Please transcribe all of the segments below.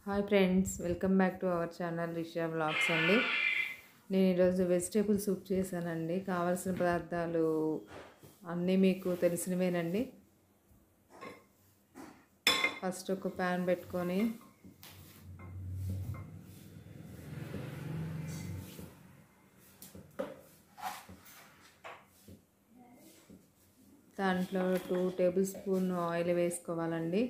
hi friends welcome back to our channel Risha blogs అండి నేను ఈరోజు వెజిటేబుల్ సూప్ చేశానండి కావాల్సిన పదార్థాలు అన్నీ మీకు తెలిసినవేనండి ఫస్ట్ ఒక ప్యాన్ పెట్టుకొని దాంట్లో టూ టేబుల్ స్పూన్ ఆయిల్ వేసుకోవాలండి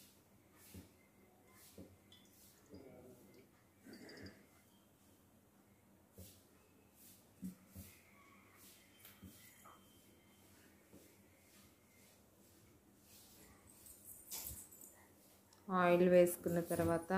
ఆయిల్ వేసుకున్న తర్వాత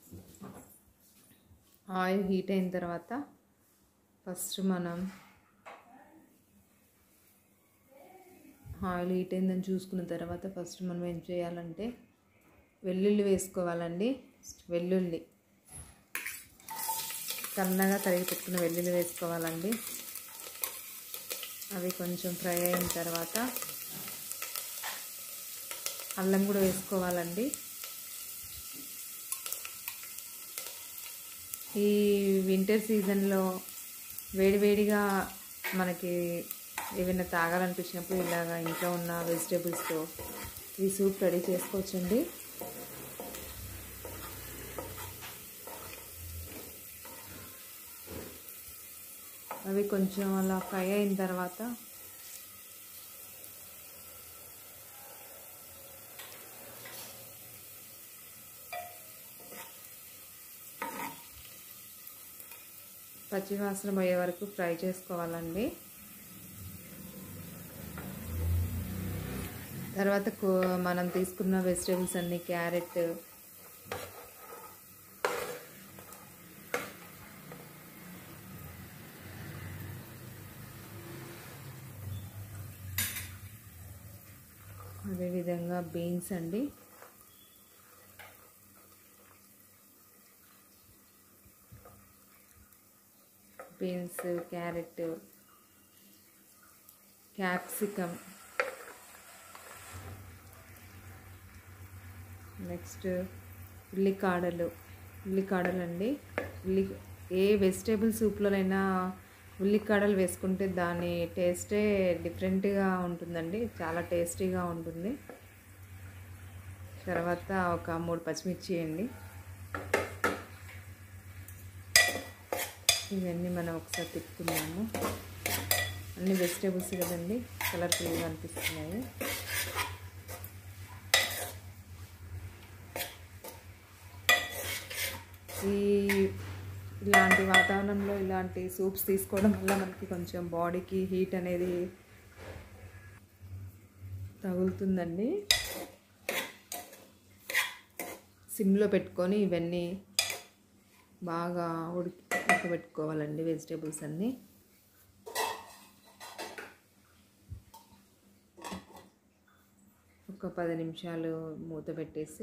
ఆయిల్ హీట్ అయిన తర్వాత ఫస్ట్ మనం ఆయిల్ హీట్ అయిందని చూసుకున్న తర్వాత ఫస్ట్ మనం ఏం చేయాలంటే వెల్లుల్లి వేసుకోవాలండి వెల్లుల్లి సన్నగా తరిగి పెట్టుకున్న వెల్లుల్లి వేసుకోవాలండి అవి కొంచెం ఫ్రై అయిన తర్వాత అల్లం కూడా వేసుకోవాలండి ఈ వింటర్ సీజన్లో వేడివేడిగా మనకి ఏమైనా తాగాలనిపించినప్పుడు ఇలాగ ఇంట్లో ఉన్న వెజిటేబుల్స్తో ఈ సూప్ రెడీ చేసుకోవచ్చండి అవి కొంచెం అలా ఫ్రై అయిన తర్వాత పచ్చివాసన పోయే వరకు ఫ్రై చేసుకోవాలండి తర్వాత మనం తీసుకున్న వెజిటేబుల్స్ అన్ని క్యారెట్ అదేవిధంగా బీన్స్ అండి బీన్స్ క్యారెట్ క్యాప్సికమ్ నెక్స్ట్ ఉల్లికాడలు ఉల్లికాడలు అండి ఉల్లి ఏ వెజిటేబుల్ సూప్లోనైనా ఉల్లికాడలు వేసుకుంటే దాని టేస్టే డిఫరెంట్గా ఉంటుందండి చాలా టేస్టీగా ఉంటుంది తర్వాత ఒక మూడు పచ్చిమిర్చి అండి ఇవన్నీ మనం ఒకసారి తిప్పుకున్నాము అన్ని వెజిటేబుల్స్ కదండి కలర్ఫుల్గా అనిపిస్తున్నాయి ఈ ఇలాంటి వాతావరణంలో ఇలాంటి సూప్స్ తీసుకోవడం వల్ల మనకి కొంచెం బాడీకి హీట్ అనేది తగులుతుందండి సిమ్లో పెట్టుకొని ఇవన్నీ బాగా ఉడికి ఉడకబెట్టుకోవాలండి వెజిటేబుల్స్ అన్నీ ఒక పది నిమిషాలు మూత పెట్టేసి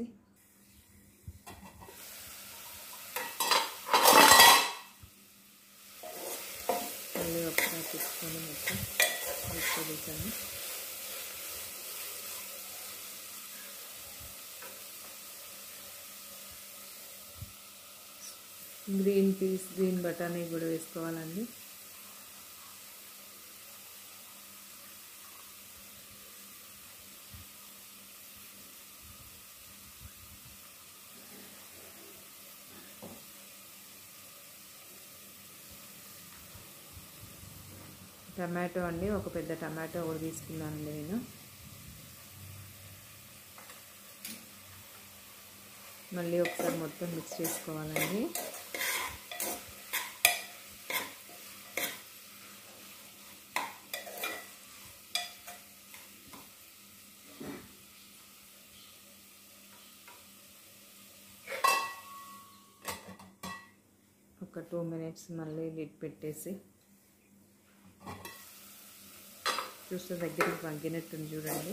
మళ్ళీ ఒకసారి తీసుకొని మొత్తం వెజిటేబుల్స్ అన్నీ గ్రీన్ పీస్ గ్రీన్ బటానీ కూడా వేసుకోవాలండి టమాటో అండి ఒక పెద్ద టమాటో కూడా తీసుకున్నానండి నేను మళ్ళీ ఒకసారి మొత్తం మిక్స్ చేసుకోవాలండి ఒక టూ మినిట్స్ మళ్ళీ లిడ్ పెట్టేసి చూస్తే దగ్గరికి మగ్గినట్టుంది చూడండి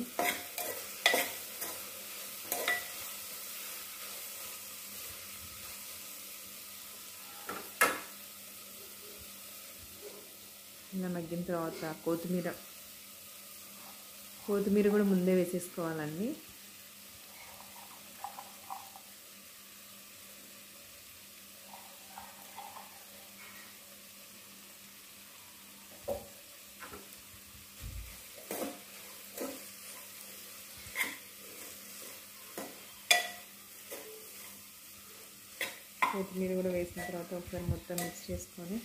ఇలా మగ్గిన తర్వాత కొత్తిమీర కొత్తిమీర కూడా ముందే వేసేసుకోవాలండి కొత్తిమీర కూడా వేసిన తర్వాత ఒకసారి మొత్తం మిక్స్ చేసుకొని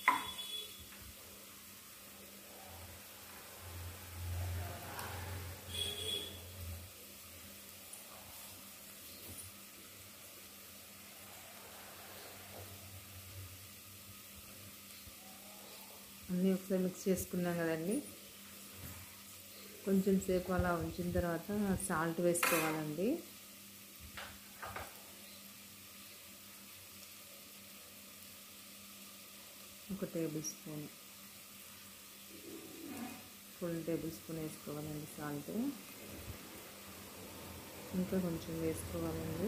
అన్నీ ఒకసారి మిక్స్ చేసుకున్నాం కదండి కొంచెం సేపు అలా ఉంచిన తర్వాత సాల్ట్ వేసుకోవాలండి ఒక tablespoon full tablespoon వేసుకోవాలండి సాల్ట్ ఇంకా కొంచెం వేసుకోవాలండి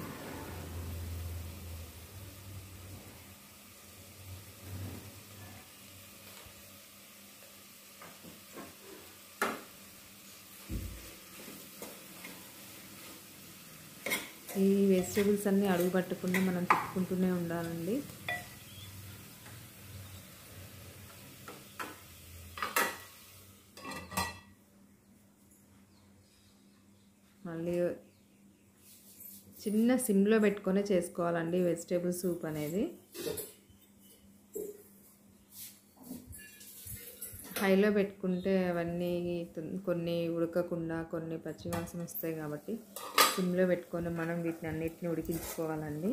ఈ వెజిటేబుల్స్ అన్నీ అడుగు పట్టకుండా మనం తిప్పుకుంటూనే ఉండాలండి మళ్ళీ చిన్న సిమ్లో పెట్టుకొని చేసుకోవాలండి వెజిటేబుల్ సూప్ అనేది హైలో పెట్టుకుంటే అవన్నీ తొం- కొన్ని ఉడకకుండా కొన్ని పచ్చివాసన వస్తాయి కాబట్టి సిమ్లో పెట్టుకొని మనం వీటిని అన్నిటిని ఉడికించుకోవాలండి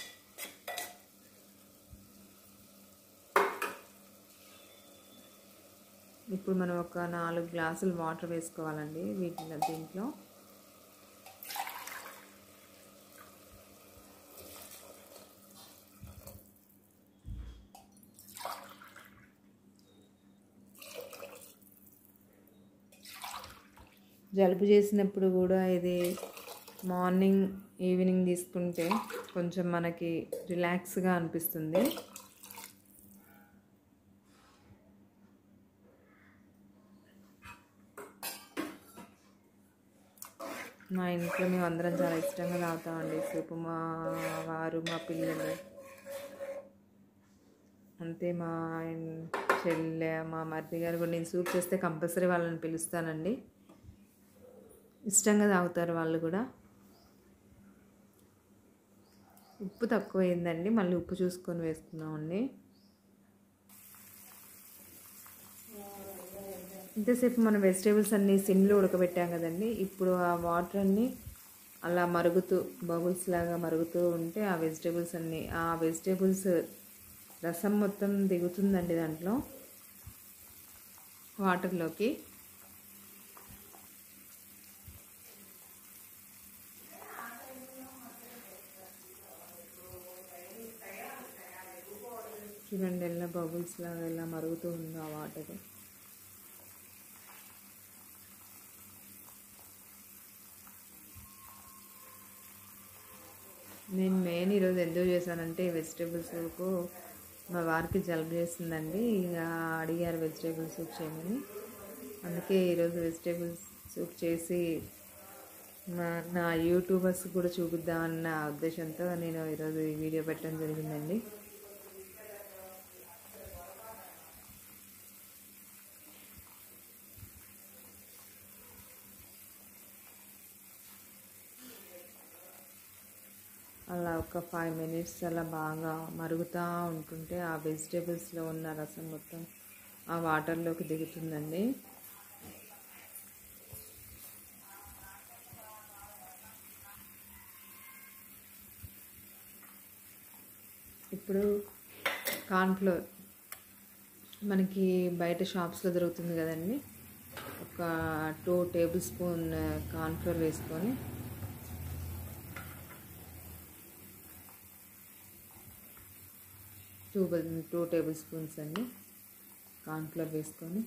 ఇప్పుడు మనం ఒక నాలుగు గ్లాసులు వాటర్ వేసుకోవాలండి వీటిలో దీంట్లో జలుబు చేసినప్పుడు కూడా ఇది మార్నింగ్ ఈవినింగ్ తీసుకుంటే కొంచెం మనకి రిలాక్స్గా అనిపిస్తుంది మా ఇంట్లో మేము అందరం చాలా ఇష్టంగా తాగుతామండి సూప్ మా వారు మా పిల్లలు అంతే మా ఆయన- చెల్లె మా మరిది గారు కూడా నేను సూప్ చేస్తే కంపల్సరీ వాళ్ళని పిలుస్తానండి ఇష్టంగా తాగుతారు వాళ్ళు కూడా ఉప్పు తక్కువ అయిందండి మళ్ళీ ఉప్పు చూసుకొని వేసుకున్నామండి ఇంతసేపు మనం వెజిటేబుల్స్ అన్నీ సిమ్లో ఉడకబెట్టాం కదండి ఇప్పుడు ఆ వాటర్ అన్నీ అలా మరుగుతూ బబుల్స్ లాగా మరుగుతూ ఉంటే ఆ వెజిటేబుల్స్ అన్నీ ఆ వెజిటేబుల్స్ రసం మొత్తం దిగుతుందండి దాంట్లో వాటర్లోకి చూడండి ఎలా బబుల్స్ లాగా ఎలా మరుగుతూ ఉందో ఆ వాటర్ నేను మెయిన్ ఈరోజు ఎందుకు చేశానంటే వెజిటేబుల్ సూప్ మా వారికి జలుబు చేసిందండి ఇక అడిగారు వెజిటేబుల్ సూప్ చేయమని అందుకే ఈరోజు వెజిటేబుల్ సూప్ చేసి మా నా యూట్యూబర్స్ కూడా చూపిద్దామన్న ఉద్దేశంతో నేను ఈరోజు ఈ వీడియో పెట్టడం జరిగిందండి అలా ఒక ఫైవ్ మినిట్స్ అలా బాగా మరుగుతూ ఉంటుంటే ఆ వెజిటేబుల్స్లో ఉన్న రసం మొత్తం ఆ వాటర్లోకి దిగుతుందండి ఇప్పుడు కార్న్ఫ్లోర్ మనకి బయట షాప్స్లో దొరుకుతుంది కదండి ఒక టూ టేబుల్ స్పూన్ కార్న్ఫ్లోర్ వేసుకొని టూ టూ టేబుల్ స్పూన్స్ అండి కార్న్ఫ్లోర్ వేసుకొని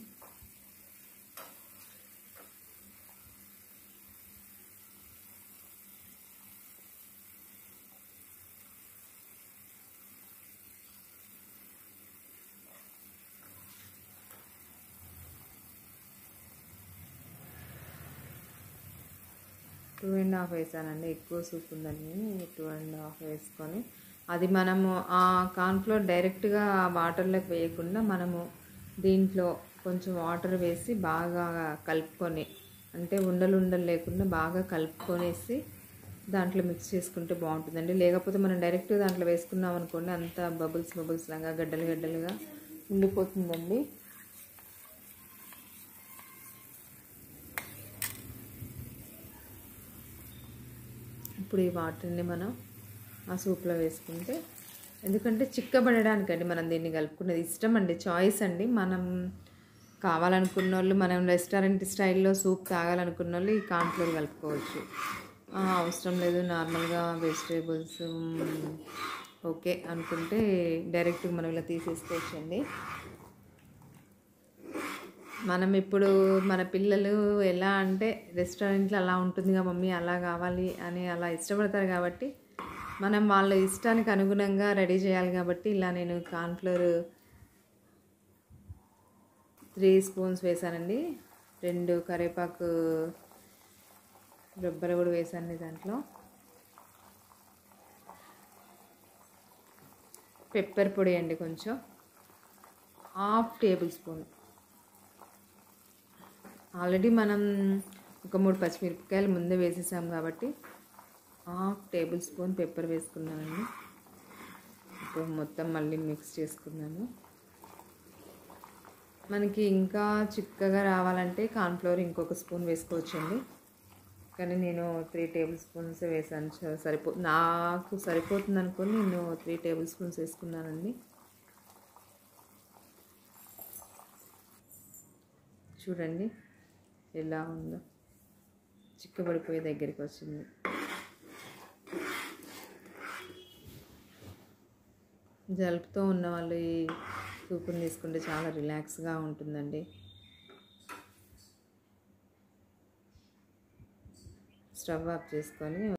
టూ అండ్ హాఫ్ వేసానండి ఎక్కువ సూప్ ఉందని టూ అండ్ హాఫ్ వేసుకొని అది మనము ఆ కార్న్ఫ్లోర్ డైరెక్ట్గా వాటర్లోకి వేయకుండా మనము దీంట్లో కొంచెం వాటర్ వేసి బాగా కలుపుకొని అంటే ఉండలు ఉండలు లేకుండా బాగా కలుపుకొనేసి దాంట్లో మిక్స్ చేసుకుంటే బాగుంటుందండి లేకపోతే మనం డైరెక్ట్ దాంట్లో వేసుకున్నాం అనుకోండి అంత బబుల్స్ బబుల్స్ లాగా గడ్డలు గడ్డలుగా ఉండిపోతుందండి ఇప్పుడు ఈ వాటర్ని మనం ఆ సూప్లో వేసుకుంటే ఎందుకంటే చిక్కబడడానికండి మనం దీన్ని కలుపుకున్నది ఇష్టం అండి చాయిస్ అండి మనం కావాలనుకున్న వాళ్ళు మనం రెస్టారెంట్ స్టైల్లో సూప్ తాగాలనుకున్న వాళ్ళు ఈ కాన్ఫ్లోర్ కలుపుకోవచ్చు ఆ, అవసరం లేదు నార్మల్గా వెజిటేబుల్స్ ఓకే అనుకుంటే డైరెక్ట్ మనం ఇలా తీసేసుకోవచ్చండి మనం ఇప్పుడు మన పిల్లలు ఎలా అంటే రెస్టారెంట్లో అలా ఉంటుందిగా మమ్మీ అలా కావాలి అని అలా ఇష్టపడతారు కాబట్టి మనం వాళ్ళ ఇష్టానికి అనుగుణంగా రెడీ చేయాలి కాబట్టి ఇలా నేను కార్న్ఫ్లోర్ త్రీ స్పూన్స్ వేసానండి రెండు కరివేపాకు రొబ్బర కూడా వేసాను దాంట్లో పెప్పర్ పొడి అండి కొంచెం హాఫ్ టేబుల్ స్పూన్ ఆల్రెడీ మనం ఒక మూడు పచ్చిమిరపకాయలు ముందే వేసేసాం కాబట్టి హాఫ్ టేబుల్ స్పూన్ పెప్పర్ వేసుకున్నానండి ఇప్పుడు మొత్తం మళ్ళీ మిక్స్ చేసుకున్నాను మనకి ఇంకా చిక్కగా రావాలంటే కార్న్ఫ్లవర్ ఇంకొక స్పూన్ వేసుకోవచ్చండి కానీ నేను త్రీ టేబుల్ స్పూన్స్ వేసాను చ- సరిపో నాకు సరిపోతుంది అనుకుని నేను త్రీ టేబుల్ స్పూన్స్ వేసుకున్నానండి చూడండి ఎలా ఉందో చిక్కబడిపోయే దగ్గరికి వచ్చింది జలుబుతో ఉన్న వాళ్ళు ఈ సూపుని తీసుకుంటే చాలా రిలాక్స్గా ఉంటుందండి స్టవ్ ఆఫ్ చేసుకొని